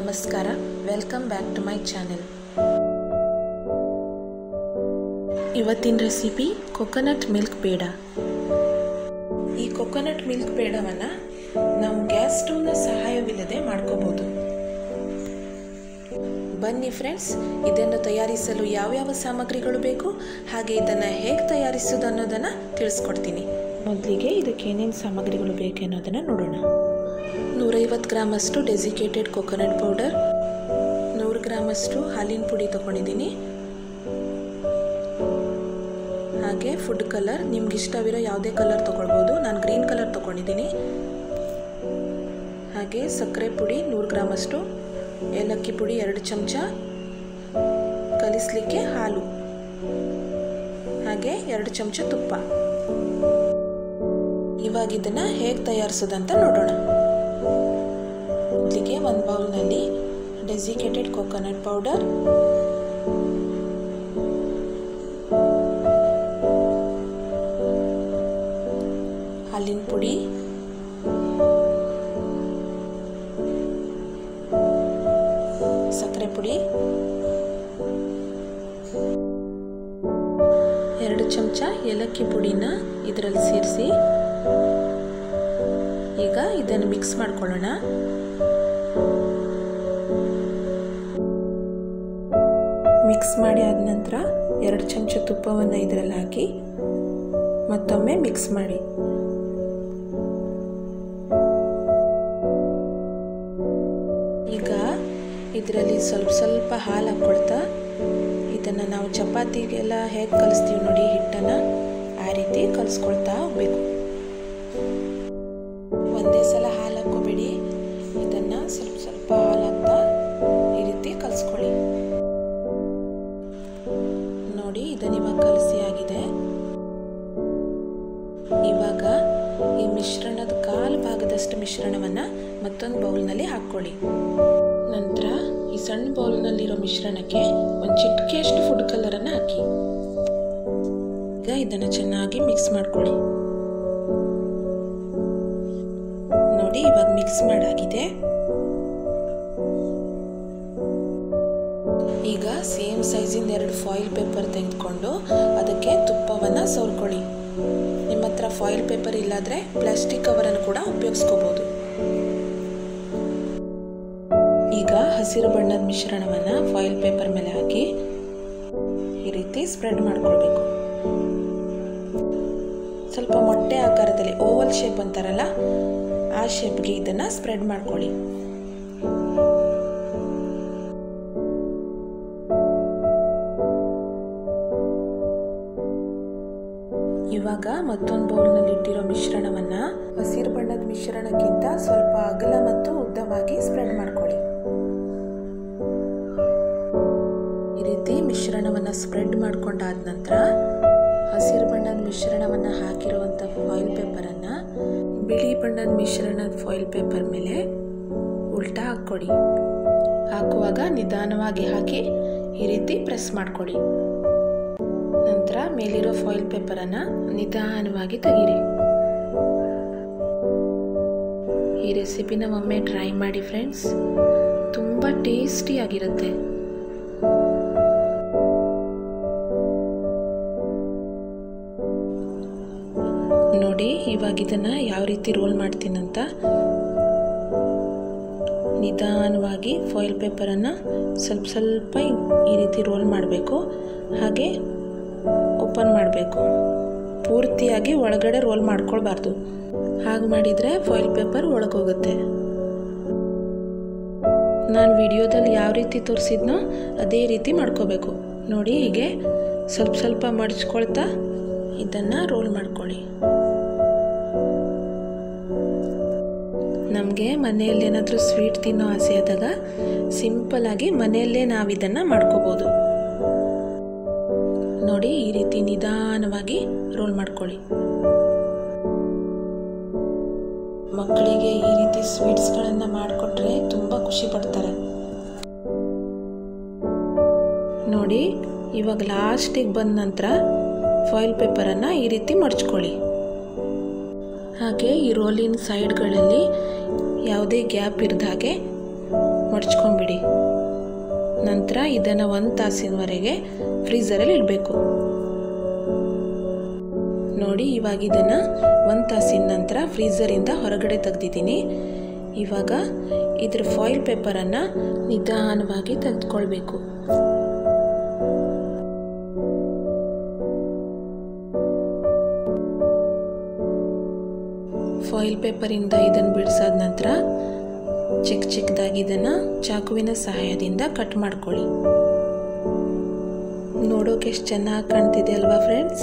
ನಮಸ್ಕಾರ welcome back to my channel ಇವತ್ತಿನ recipe coconut milk ಬೇಡ ಈ ಕೊಕೊನಟ್ ಮಿಲ್ಕ್ ಬೇಡವನ್ನು ನಾವು ಗ್ಯಾಸ್ ಸ್ಟವ್ನ ಸಹಾಯವಿಲ್ಲದೆ ಮಾಡ್ಕೋಬೋದು ಬನ್ನಿ ಫ್ರೆಂಡ್ಸ್ ಇದನ್ನು ತಯಾರಿಸಲು ಯಾವ್ಯಾವ ಸಾಮಗ್ರಿಗಳು ಬೇಕು ಹಾಗೆ ಇದನ್ನು ಹೇಗೆ ತಯಾರಿಸೋದು ಅನ್ನೋದನ್ನು ತಿಳಿಸ್ಕೊಡ್ತೀನಿ ಮೊದಲಿಗೆ ಇದಕ್ಕೆ ಏನೇನು ಸಾಮಗ್ರಿಗಳು ಬೇಕು ಅನ್ನೋದನ್ನು ನೋಡೋಣ ನೂರೈವತ್ತು ಗ್ರಾಮಷ್ಟು ಡೆಸಿಕೇಟೆಡ್ ಕೊಕೊನಟ್ ಪೌಡರ್ ನೂರು ಗ್ರಾಮಷ್ಟು ಹಾಲಿನ ಪುಡಿ ತೊಗೊಂಡಿದ್ದೀನಿ ಹಾಗೆ ಫುಡ್ ಕಲರ್ ನಿಮ್ಗೆ ಇಷ್ಟವಿರೋ ಯಾವುದೇ ಕಲರ್ ತೊಗೊಳ್ಬೋದು ನಾನು ಗ್ರೀನ್ ಕಲರ್ ತೊಗೊಂಡಿದ್ದೀನಿ ಹಾಗೆ ಸಕ್ಕರೆ ಪುಡಿ ನೂರು ಗ್ರಾಮಷ್ಟು ಏಲಕ್ಕಿ ಪುಡಿ ಎರಡು ಚಮಚ ಕಲಿಸ್ಲಿಕ್ಕೆ ಹಾಲು ಹಾಗೆ ಎರಡು ಚಮಚ ತುಪ್ಪ ಇವಾಗ ಇದನ್ನು ಹೇಗೆ ತಯಾರಿಸೋದಂತ ನೋಡೋಣ ಮೊದಲಿಗೆ ಒಂದು ಬೌಲ್ನಲ್ಲಿ ಡೆಸಿಕೇಟೆಡ್ ಕೊಕೊನಟ್ ಪೌಡರ್ ಹಾಲಿನ ಪುಡಿ ಸಕ್ಕರೆ ಪುಡಿ ಎರಡು ಚಮಚ ಏಲಕ್ಕಿ ಪುಡಿನ ಇದರಲ್ಲಿ ಸೇರಿಸಿ ಈಗ ಇದನ್ನು ಮಿಕ್ಸ್ ಮಾಡ್ಕೊಳ್ಳೋಣ ಮಿಕ್ಸ್ ಮಾಡಿ ಆದ ನಂತರ ಎರಡು ಚಮಚ ತುಪ್ಪವನ್ನು ಇದರಲ್ಲಿ ಹಾಕಿ ಮತ್ತೊಮ್ಮೆ ಮಿಕ್ಸ್ ಮಾಡಿ ಈಗ ಇದರಲ್ಲಿ ಸ್ವಲ್ಪ ಸ್ವಲ್ಪ ಹಾಲು ಹಾಕ್ಕೊಳ್ತಾ ಇದನ್ನು ನಾವು ಚಪಾತಿಗೆಲ್ಲ ಹೇಗೆ ಕಲಿಸ್ತೀವಿ ನೋಡಿ ಹಿಟ್ಟನ್ನು ಆ ರೀತಿ ಕಲಿಸ್ಕೊಳ್ತಾ ಹೋಗ್ಬೇಕು ಒಂದೇ ಸಲ ಹಾಲು ಹಾಕ್ಕೋಬೇಡಿ ಇದನ್ನು ಸ್ವಲ್ಪ ಸ್ವಲ್ಪ ಹಾಲು ಹಾಕ್ತಾ ಈ ರೀತಿ ಕಲಿಸ್ಕೊಳ್ಳಿ ನೋಡಿ ಇದನ್ನು ಇವಾಗ ಕಲಸಿ ಆಗಿದೆ ಇವಾಗ ಈ ಮಿಶ್ರಣದ ಕಾಲು ಭಾಗದಷ್ಟು ಮಿಶ್ರಣವನ್ನು ಮತ್ತೊಂದು ಬೌಲ್ನಲ್ಲಿ ಹಾಕ್ಕೊಳ್ಳಿ ನಂತರ ಈ ಸಣ್ಣ ಬೌಲ್ನಲ್ಲಿರೋ ಮಿಶ್ರಣಕ್ಕೆ ಒಂದು ಚಿಟಿಕೆಯಷ್ಟು ಫುಡ್ ಕಲರನ್ನು ಹಾಕಿ ಈಗ ಇದನ್ನು ಚೆನ್ನಾಗಿ ಮಿಕ್ಸ್ ಮಾಡ್ಕೊಳ್ಳಿ ನೋಡಿ ಇವಾಗ ಮಿಕ್ಸ್ ಮಾಡಾಗಿದೆ ಈಗ ಸೇಮ್ ಸೈಜಿಂದ ಎರಡು ಫಾಯಿಲ್ ಪೇಪರ್ ತೆಗೆದುಕೊಂಡು ಅದಕ್ಕೆ ತುಪ್ಪವನ್ನು ಸೋರ್ಕೊಳ್ಳಿ ನಿಮ್ಮ ಹತ್ರ ಫಾಯಿಲ್ ಪೇಪರ್ ಇಲ್ಲಾದ್ರೆ ಪ್ಲಾಸ್ಟಿಕ್ ಕವರನ್ನು ಕೂಡ ಉಪಯೋಗಿಸ್ಕೋಬಹುದು ಈಗ ಹಸಿರು ಬಣ್ಣದ ಮಿಶ್ರಣವನ್ನು ಫಾಯಿಲ್ ಪೇಪರ್ ಮೇಲೆ ಹಾಕಿ ಈ ರೀತಿ ಸ್ಪ್ರೆಡ್ ಮಾಡ್ಕೊಳ್ಬೇಕು ಸ್ವಲ್ಪ ಮೊಟ್ಟೆ ಆಕಾರದಲ್ಲಿ ಓವಲ್ ಶೇಪ್ ಅಂತಾರಲ್ಲ ಆ ಶೇಪ್ಗೆ ಇದನ್ನು ಸ್ಪ್ರೆಡ್ ಮಾಡ್ಕೊಳ್ಳಿ ಇವಾಗ ಮತ್ತೊಂದು ಬೌಲ್ನಲ್ಲಿ ಇಟ್ಟಿರೋ ಮಿಶ್ರಣವನ್ನು ಹಸಿರು ಬಣ್ಣದ ಮಿಶ್ರಣಕ್ಕಿಂತ ಸ್ವಲ್ಪ ಅಗಲ ಮತ್ತು ಉದ್ದವಾಗಿ ಸ್ಪ್ರೆಡ್ ಮಾಡ್ಕೊಳ್ಳಿ ಈ ರೀತಿ ಮಿಶ್ರಣವನ್ನು ಸ್ಪ್ರೆಡ್ ಮಾಡ್ಕೊಂಡಾದ ನಂತರ ಹಸಿರು ಬಣ್ಣದ ಮಿಶ್ರಣವನ್ನು ಹಾಕಿರುವಂಥ ಫಾಯಿಲ್ ಪೇಪರನ್ನು ಬಿಳಿ ಬಣ್ಣದ ಮಿಶ್ರಣದ ಫಾಯಿಲ್ ಪೇಪರ್ ಮೇಲೆ ಉಲ್ಟಾ ಹಾಕ್ಕೊಡಿ ಹಾಕುವಾಗ ನಿಧಾನವಾಗಿ ಹಾಕಿ ಈ ರೀತಿ ಪ್ರೆಸ್ ಮಾಡ್ಕೊಳ್ಳಿ ನಂತರ ಮೇಲಿರೋ ಫಾಯಿಲ್ ಪೇಪರನ್ನು ನಿಧಾನವಾಗಿ ತೆಗೀರಿ ಈ ರೆಸಿಪಿನ ಒಮ್ಮೆ ಟ್ರೈ ಮಾಡಿ ಫ್ರೆಂಡ್ಸ್ ತುಂಬ ಟೇಸ್ಟಿಯಾಗಿರುತ್ತೆ ನೋಡಿ ಇವಾಗ ಇದನ್ನು ಯಾವ ರೀತಿ ರೋಲ್ ಮಾಡ್ತೀನಂತ ನಿಧಾನವಾಗಿ ಫಾಯಿಲ್ ಪೇಪರನ್ನು ಸ್ವಲ್ಪ ಸ್ವಲ್ಪ ಈ ರೀತಿ ರೋಲ್ ಮಾಡಬೇಕು ಹಾಗೆ ಓಪನ್ ಮಾಡಬೇಕು ಪೂರ್ತಿಯಾಗಿ ಒಳಗಡೆ ರೋಲ್ ಮಾಡ್ಕೊಳ್ಬಾರ್ದು ಹಾಗೆ ಮಾಡಿದರೆ ಫಾಯಿಲ್ ಪೇಪರ್ ಒಳಗೋಗುತ್ತೆ ನಾನು ವಿಡಿಯೋದಲ್ಲಿ ಯಾವ ರೀತಿ ತೋರಿಸಿದ್ನೋ ಅದೇ ರೀತಿ ಮಾಡ್ಕೋಬೇಕು ನೋಡಿ ಹೀಗೆ ಸ್ವಲ್ಪ ಸ್ವಲ್ಪ ಮಡಚ್ಕೊಳ್ತಾ ಇದನ್ನು ರೋಲ್ ಮಾಡ್ಕೊಳ್ಳಿ ನಮಗೆ ಮನೆಯಲ್ಲಿ ಏನಾದರೂ ಸ್ವೀಟ್ ತಿನ್ನೋ ಆಸೆ ಆದಾಗ ಸಿಂಪಲ್ಲಾಗಿ ಮನೆಯಲ್ಲೇ ನಾವು ಇದನ್ನು ಮಾಡ್ಕೋಬೋದು ನೋಡಿ ಈ ರೀತಿ ನಿಧಾನವಾಗಿ ರೋಲ್ ಮಾಡ್ಕೊಳ್ಳಿ ಮಕ್ಕಳಿಗೆ ಈ ರೀತಿ ಸ್ವೀಟ್ಸ್ಗಳನ್ನು ಮಾಡಿಕೊಟ್ರೆ ತುಂಬ ಖುಷಿ ಪಡ್ತಾರೆ ನೋಡಿ ಇವಾಗ ಲಾಸ್ಟಿಗೆ ಬಂದ ನಂತರ ಫಾಯಿಲ್ ಪೇಪರನ್ನು ಈ ರೀತಿ ಮಡ್ಚ್ಕೊಳ್ಳಿ ಹಾಗೆ ಈ ರೋಲಿನ ಸೈಡ್ಗಳಲ್ಲಿ ಯಾವುದೇ ಗ್ಯಾಪ್ ಇರದ ಹಾಗೆ ಮಡ್ಚ್ಕೊಂಬಿಡಿ ನಂತರ ಇದನ್ನು ಒಂದು ತಾಸಿನವರೆಗೆ ಫ್ರೀಝರಲ್ಲಿ ಇಡಬೇಕು ನೋಡಿ ಇವಾಗ ಇದನ್ನು ಒಂದು ತಾಸಿನ ನಂತರ ಫ್ರೀಝರಿಂದ ಹೊರಗಡೆ ತೆಗ್ದಿದ್ದೀನಿ ಇವಾಗ ಇದ್ರ ಫಾಯಿಲ್ ಪೇಪರನ್ನು ನಿಧಾನವಾಗಿ ತೆಗೆದುಕೊಳ್ಬೇಕು ಫಾಯಿಲ್ ಪೇಪರಿಂದ ಇದನ್ನು ಬಿಡಿಸಾದ ನಂತರ ಚಿಕ್ಕ ಚಿಕ್ಕದಾಗಿ ಇದನ್ನು ಚಾಕುವಿನ ಸಹಾಯದಿಂದ ಕಟ್ ಮಾಡ್ಕೊಳ್ಳಿ ನೋಡೋಕೆ ಎಷ್ಟು ಚೆನ್ನಾಗಿ ಕಾಣ್ತಿದೆ ಅಲ್ವಾ ಫ್ರೆಂಡ್ಸ್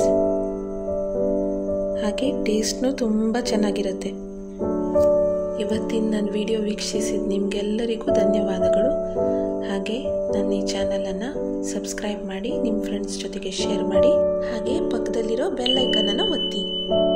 ಹಾಗೆ ಟೇಸ್ಟ್ನು ತುಂಬ ಚೆನ್ನಾಗಿರುತ್ತೆ ಇವತ್ತಿನ ನನ್ನ ವಿಡಿಯೋ ವೀಕ್ಷಿಸಿದ ನಿಮಗೆಲ್ಲರಿಗೂ ಧನ್ಯವಾದಗಳು ಹಾಗೆ ನನ್ನ ಈ ಚಾನಲನ್ನು ಸಬ್ಸ್ಕ್ರೈಬ್ ಮಾಡಿ ನಿಮ್ಮ ಫ್ರೆಂಡ್ಸ್ ಜೊತೆಗೆ ಶೇರ್ ಮಾಡಿ ಹಾಗೆ ಪಕ್ಕದಲ್ಲಿರೋ ಬೆಲ್ ಐಕನನ್ನು ಒತ್ತಿ